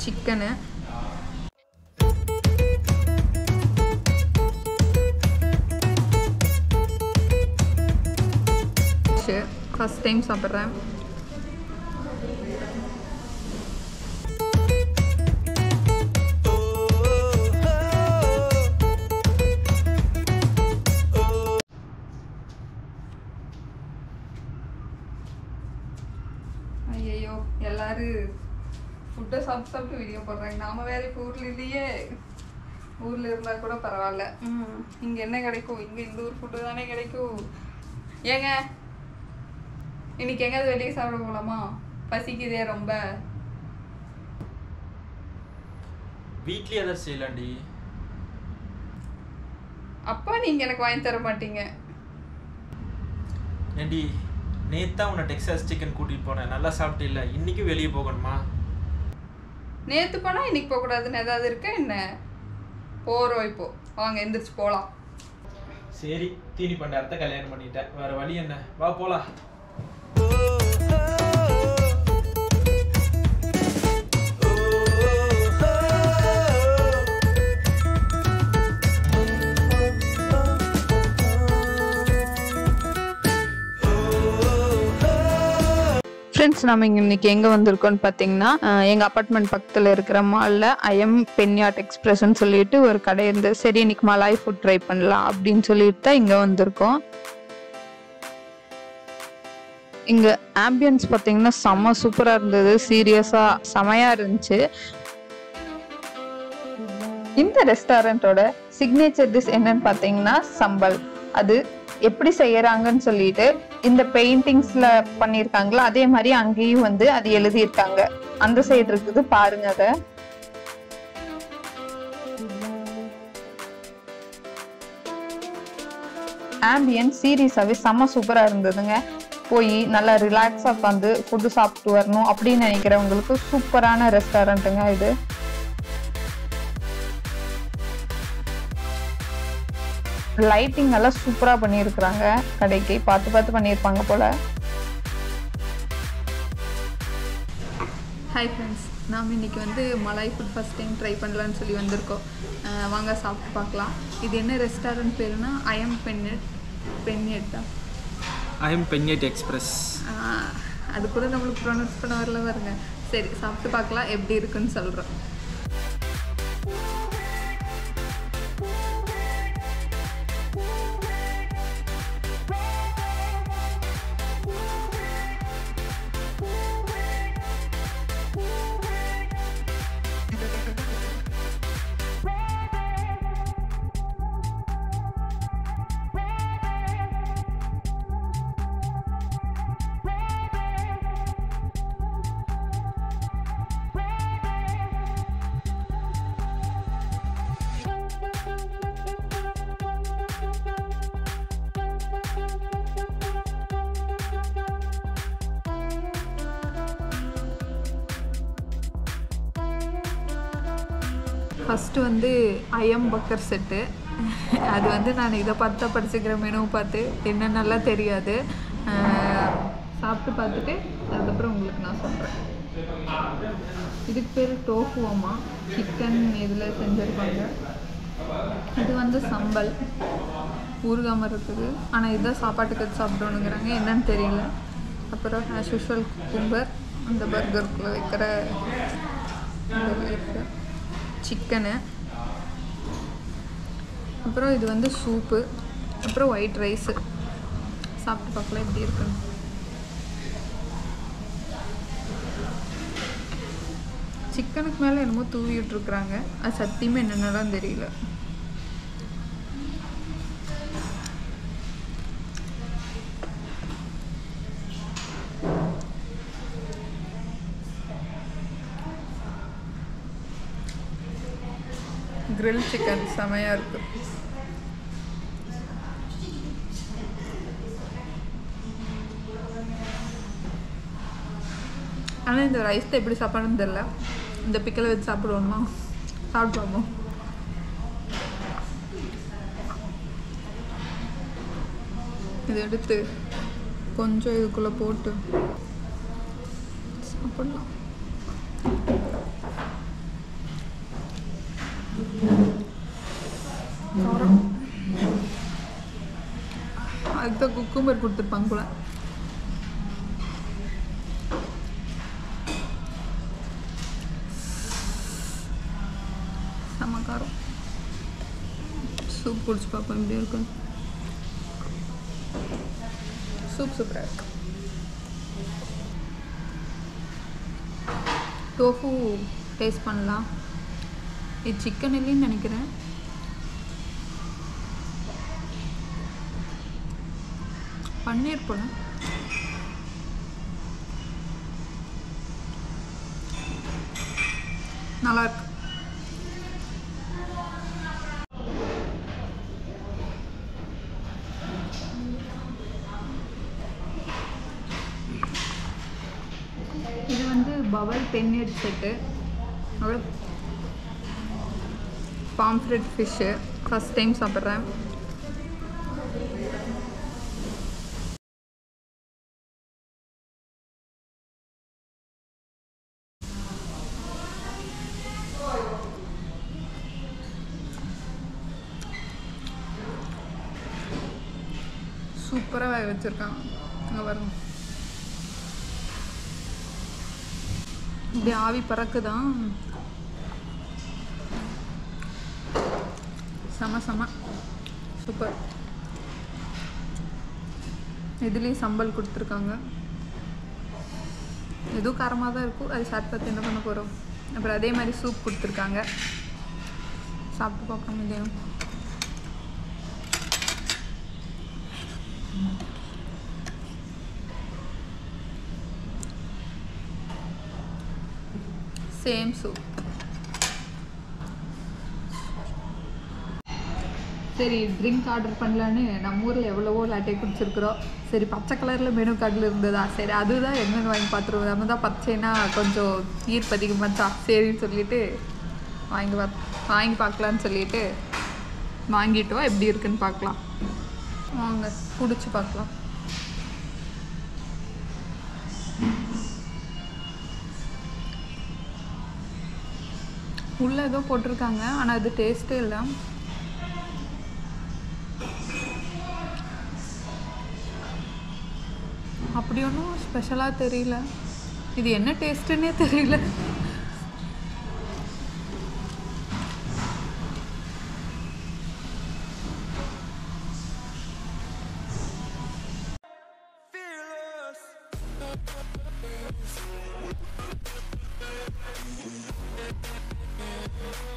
Chicken first time சாப்பிட்றேன் ஐயோ எல்லாரும் ஃபுட்டை சாப்பிட்டு சாப்பிட்டு வீடியோ போடுறாங்க நாம வேற இப்போ ஊர்ல இல்லையே ஊர்ல இருந்தா கூட பரவாயில்ல ம் இங்க என்ன கிடைக்கும் இங்க இந்த ஊர் ஃபுட்டு தானே கிடைக்கும் ஏங்க இன்னைக்கு எங்கேயாவது வெளியே சாப்பிட போகலாமா பசிக்குதே ரொம்ப வீட்லயே ஏதாவது செய்யலாண்டி அப்பா நீங்க எனக்கு வாங்கி தர மாட்டீங்க ஏண்டி நேத்தான் உன்னை டெக்ஸாஸ் சிக்கன் கூட்டிட்டு போனேன் நல்லா சாப்பிட்டு இல்லை இன்னைக்கும் வெளியே போகணுமா நேத்து போனா இன்னைக்கு போக கூடாதுன்னு ஏதாவது இருக்கா என்ன போறோம் இப்போ வாங்க எந்திரிச்சு போலாம் சரி தீனி பண்டாரத்தை கல்யாணம் பண்ணிட்டேன் வேற வழி என்ன வா போலாம் ஃப்ரெண்ட்ஸ் நம்ம இங்க இன்னைக்கு எங்க வந்திருக்கோம்னு பாத்தீங்கன்னா அஹ், எங்க அபார்ட்மெண்ட் பக்கத்துல இருக்கிற மால்ல ஐஎம் பென்யாட் எக்ஸ்பிரஸ்ன்னு சொல்லிட்டு ஒரு கடை இருந்து சரி இன்னைக்கு மலாய் ஃபுட் ட்ரை பண்ணலாம் அப்படின்னு சொல்லிட்டு தான் இங்க வந்திருக்கோம் இங்க ஆம்பியன்ஸ் பாத்தீங்கன்னா செம்ம சூப்பரா இருந்தது சீரியஸா செமையா இருந்துச்சு இந்த ரெஸ்டாரண்ட்டோட சிக்னேச்சர் டிஷ் என்னன்னு பாத்தீங்கன்னா சம்பல் அது எப்படி செய்யறாங்கன்னு சொல்லிட்டு இந்த பெயிண்டிங்ஸ்ல பண்ணிருக்காங்களோ அதே மாதிரி அங்கேயும் வந்து அது எழுதியிருக்காங்க அந்த சைடு இருக்குது பாருங்க அத ஆம்பியன் சீரியஸாவே செம்ம சூப்பரா இருந்ததுங்க போய் நல்லா ரிலாக்ஸா உட்காந்து ஃபுட்டு சாப்பிட்டு வரணும் அப்படின்னு நினைக்கிறவங்களுக்கு சூப்பரான ரெஸ்டாரண்ட்டுங்க இது லைட்டிங் எல்லாம் சூப்பரா பண்ணியிருக்கிறாங்க கடைக்கு பார்த்து பார்த்து பண்ணியிருப்பாங்க போல ஹாய் ஃப்ரெண்ட்ஸ் நாம் இன்னைக்கு வந்து Malay food first time try பண்ணலான்னு சொல்லி வந்திருக்கோம் அஹ் வாங்க சாப்பிட்டு பார்க்கலாம் இது என்ன ரெஸ்டாரண்ட் பேருனா ஐஎம் பென்னெட் பென்னெட்டா ஐ எம் பென்யட் எக்ஸ்பிரஸ் அது கூட நம்மளுக்கு ப்ரொனவுன்ஸ் பண்ண வரல பாருங்க சரி சாப்பிட்டு பார்க்கலாம் எப்படி இருக்குன்னு சொல்கிறோம் ஃபஸ்ட்டு வந்து ஐஎம் பக்கர் செட்டு அது வந்து நான் இதை பார்த்து தான் படிச்சுக்கிற மெனு பார்த்து என்னென்னலாம் தெரியாது அஹ் சாப்பிட்டு பார்த்துட்டு அதுக்கப்புறம் உங்களுக்கு நான் சொல்கிறேன் இதுக்கு பேர் டோஃபுவமா சிக்கன் இதில் செஞ்சுருப்பாங்க இது வந்து சம்பல் ஊறுகாமல் இருக்குது ஆனால் இதுதான் சாப்பாட்டுக்கு வச்சு சாப்பிடணுங்கிறாங்க என்னன்னு தெரியல அப்புறம் ஆஸ் யூஷுவல் குக்கும்பர் அந்த பர்கருக்குள்ளே வைக்கிற இருக்கு சிக்கனு அப்புறம் இது வந்து சூப்பு அப்புறம் ஒயிட் ரைஸு சாப்பிட்டு பார்க்கலாம் எப்படி இருக்குன்னு சிக்கனுக்கு மேலே என்னமோ தூவி விட்டுருக்குறாங்க அது சத்தியமாக என்னென்னலாம் தெரியல grill சிக்கன் செமையாக இருக்கு ஆனால் இந்த ரைஸ் எப்படி சாப்பிடணும்னு தெரில இந்த பிக்கலை வச்சு சாப்பிடுவோமா சாப்பிட்டு பார்ப்போம் இதை எடுத்து கொஞ்சம் இதுக்குள்ளே போட்டு சாப்பிடலாம் காரம் அதுக்கு தான் குக்கும்பர் கொடுத்துருப்பாங்க போல செம்ம காரம் சூப் குடிச்சு பார்ப்போம் எப்படி இருக்கும் சூப் சூப்பராக இருக்கு டோஃபு டேஸ்ட் பண்ணலாம் இது சிக்கன் இல்லைன்னு நினைக்கிறேன் பன்னீர் போல நல்லா இருக்கு இது வந்து பவல் தென்னீர் செட்டு அப்புறம் பாம்ஃப்ரெட் ஃபிஷ்ஷு ஃபஸ்ட் டைம் சாப்பிட்றேன் சூப்பராக வேக வச்சுருக்காங்க அங்கே பாருங்க இப்படி ஆவி பறக்குதான் செம செம சூப்பர் இதுலேயும் சம்பல் கொடுத்துருக்காங்க எதுவும் காரமாக தான் இருக்கும் அது சாப்பிட்டு பார்த்து என்ன பண்ண போகிறோம் அப்புறம் அதே மாதிரி சூப் கொடுத்துருக்காங்க சாப்பிட்டு பார்க்க முடியும் சேம் சூப் சரி ட்ரிங்க் ஆர்டர் பண்ணலான்னு நம்ம ஊரில் எவ்வளவோ லாட்டே குடிச்சிருக்கிறோம் சரி பச்சை கலரில் மெனு கார்டில் இருந்ததா சரி அதுதான் என்னென்னு வாங்கி பார்த்துருவோம் நம்ம தான் பச்சைனா கொஞ்சம் ஈர்ப்பு அதிகமாச்சா சரின்னு சொல்லிட்டு வாங்கி பா வாங்கி பார்க்கலான்னு சொல்லிட்டு வாங்கிட்டு வா எப்படி இருக்குன்னு பார்க்கலாம் வாங்க குடிச்சு பார்க்கலாம் உள்ளே ஏதோ போட்டிருக்காங்க ஆனால் அது டேஸ்ட்டே இல்லை அப்படி ஒன்றும் ஸ்பெஷலாக தெரியல இது என்ன டேஸ்ட்டுன்னே தெரியல Fearless.